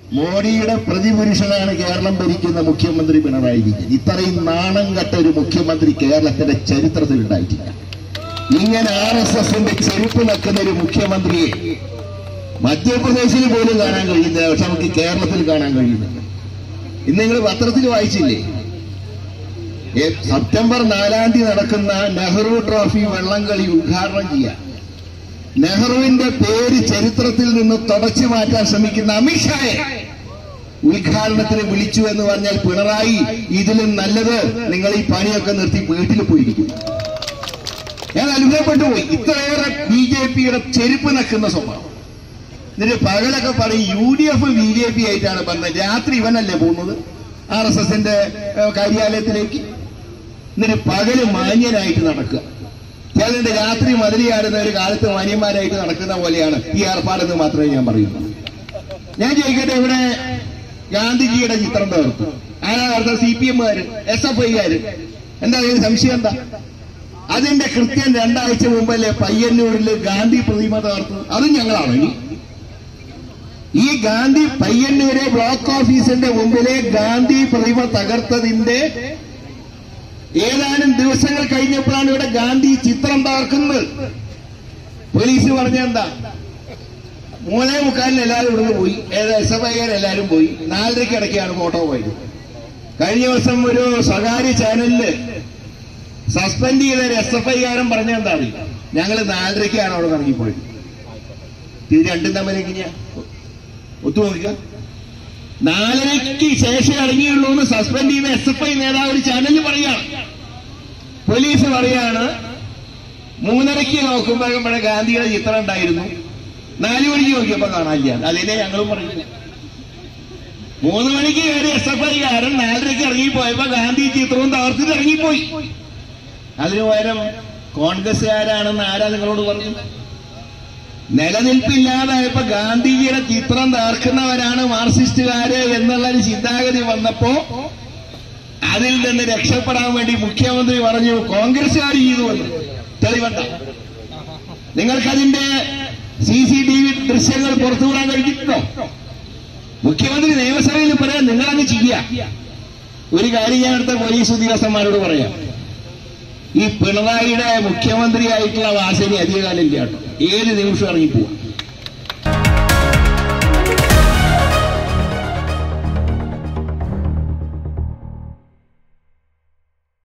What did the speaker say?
മോഡിയുടെ പ്രതിപുരുഷനാണ് കേരളം ഭരിക്കുന്ന മുഖ്യമന്ത്രി പിണറായി വിജയൻ ഇത്രയും നാണം കെട്ട ഒരു മുഖ്യമന്ത്രി കേരളത്തിന്റെ ചരിത്രത്തിൽ ഉണ്ടായിട്ടില്ല ഇങ്ങനെ ആർ എസ് എസിന്റെ ചെരുപ്പ് നിൽക്കുന്ന ഒരു മുഖ്യമന്ത്രിയെ മധ്യപ്രദേശിൽ പോലും കാണാൻ കഴിയുന്നില്ല പക്ഷെ നമുക്ക് കേരളത്തിൽ കാണാൻ കഴിയുന്നുണ്ട് ഇന്ന് നിങ്ങൾ പത്രത്തിൽ വായിച്ചില്ലേ ഏ- സെപ്റ്റംബർ നാലാം തീയതി നടക്കുന്ന നെഹ്റു ട്രോഫി വള്ളംകളി ഉദ്ഘാടനം ചെയ്യാൻ നെഹ്റുവിന്റെ പേര് ചരിത്രത്തിൽ നിന്ന് തുടച്ചു മാറ്റാൻ ശ്രമിക്കുന്ന അമിത്ഷായെ ഉദ്ഘാടനത്തിന് വിളിച്ചു എന്ന് പറഞ്ഞാൽ പിണറായി ഇതിലും നല്ലത് നിങ്ങൾ ഈ പണിയൊക്കെ നിർത്തി വീട്ടിൽ പോയിരിക്കും ഞാൻ അത്ഭുതപ്പെട്ടു പോയി ഇത്രയേറെ ബി ജെ പിയുടെ ചെരുപ്പ് നക്കുന്ന സ്വഭാവം എന്നിട്ട് പകലൊക്കെ പറയും U D F B J P ആയിട്ടാണ് പറഞ്ഞത് രാത്രി ഇവനല്ലേ പോകുന്നത് ആർ എസ് എസിന്റെ കാര്യാലയത്തിലേക്ക് എന്നിട്ട് പകല് മാന്യനായിട്ട് നടക്കുക ചിലരുടെ രാത്രി മതിലിയാടുന്ന ഒരു കാലത്ത് മാന്യന്മാരായിട്ട് നടക്കുന്ന പോലെയാണ് ഈ ഏർപ്പാടെന്ന് മാത്രമേ ഞാൻ പറയുന്നു ഞാൻ ചോദിക്കട്ടെ ഇവിടെ ഗാന്ധിജിയുടെ ചിത്രം തകർത്തു ആരാ തകർത്ത സി പി എമ്മുകാര് എസ് എഫ് ഐക്കാര് എന്താ ഇതിന് സംശയം എന്താ അതിന്റെ കൃത്യം രണ്ടാഴ്ച മുമ്പല്ലേ പയ്യന്നൂരിൽ ഗാന്ധി പ്രതിമ തകർത്തു അതും ഞങ്ങളാണ് ഇനി ഈ ഗാന്ധി പയ്യന്നൂരെ ബ്ലോക്ക് ഓഫീസിന്റെ മുമ്പിലെ ഗാന്ധി പ്രതിമ തകർത്തതിന്റെ ഏതാനും ദിവസങ്ങൾ കഴിഞ്ഞപ്പോഴാണ് ഇവിടെ ഗാന്ധി ചിത്രം തകർക്കുന്നത് പോലീസ് പറഞ്ഞ എന്താ മൂന്നേ മുക്കാലിന് എല്ലാവരും ഇവിടുന്ന് പോയി ഏത് എസ് എഫ് ഐക്കാർ എല്ലാവരും പോയി നാലരയ്ക്ക് ഇടയ്ക്കാണ് ഫോട്ടോ പോയത് കഴിഞ്ഞ ദിവസം ഒരു സ്വകാര്യ ചാനലില് സസ്പെൻഡ് ചെയ്ത ഒരു എസ് എഫ് ഐക്കാരൻ പറഞ്ഞ എന്താ ഞങ്ങൾ നാലരയ്ക്കാണ് അവിടെ ഇറങ്ങിപ്പോയത് ഇത് രണ്ടും തമ്മിൽ എങ്ങനെയാ ഒത്തുനോക്കുക നാലരയ്ക്ക് ശേഷം ഇറങ്ങിയുള്ളൂ എന്ന് സസ്പെൻഡ് ചെയ്ത എസ് എഫ് ഐ നേതാവ് ഒരു ചാനലിൽ പറയാണ് പോലീസ് പറയാണ് മൂന്നരയ്ക്ക് നോക്കുമ്പോഴും ഇവിടെ ഗാന്ധിയുടെ ചിത്രം ഉണ്ടായിരുന്നു നാലു മണിക്ക് നോക്കിയപ്പോ കാണാനില്ല അതിനെ ഞങ്ങളും പറയുന്നു മൂന്ന് മണിക്ക് കയറി എസ് എഫ് ഐക്കാരൻ നാലരയ്ക്ക് ഇറങ്ങിപ്പോയപ്പോ ഗാന്ധി ചിത്രവും തകർത്തിട്ട് ഇറങ്ങിപ്പോയി അതിനു പകരം കോൺഗ്രസ്സുകാരാണെന്ന് ആരാ നിങ്ങളോട് പറഞ്ഞു നിലനിൽപ്പില്ലാതായപ്പോ ഗാന്ധിജിയുടെ ചിത്രം തകർക്കുന്നവരാണ് മാർക്സിസ്റ്റുകാര് എന്നുള്ള ഒരു ചിന്താഗതി വന്നപ്പോ അതിൽ നിന്ന് രക്ഷപ്പെടാൻ വേണ്ടി മുഖ്യമന്ത്രി പറഞ്ഞു കോൺഗ്രസ്സുകാർ ചെയ്തു എന്ന് തെളിവണ്ട നിങ്ങൾക്കതിന്റെ സി സി ടി വി ദൃശ്യങ്ങൾ പുറത്തുവിടാൻ കഴിഞ്ഞിട്ടുണ്ടോ മുഖ്യമന്ത്രി നിയമസഭയിൽ പറയാൻ നിങ്ങളങ്ങ് ചെയ്യുക ഒരു കാര്യം ഞാൻ അടുത്ത പോലീസ് ഉദ്യോഗസ്ഥന്മാരോട് പറയാം ഈ പിണറായിയുടെ മുഖ്യമന്ത്രിയായിട്ടുള്ള വാസന അധികകാലം ഇല്ല കേട്ടോ ഏത് നിമിഷം ഇറങ്ങിപ്പോവാം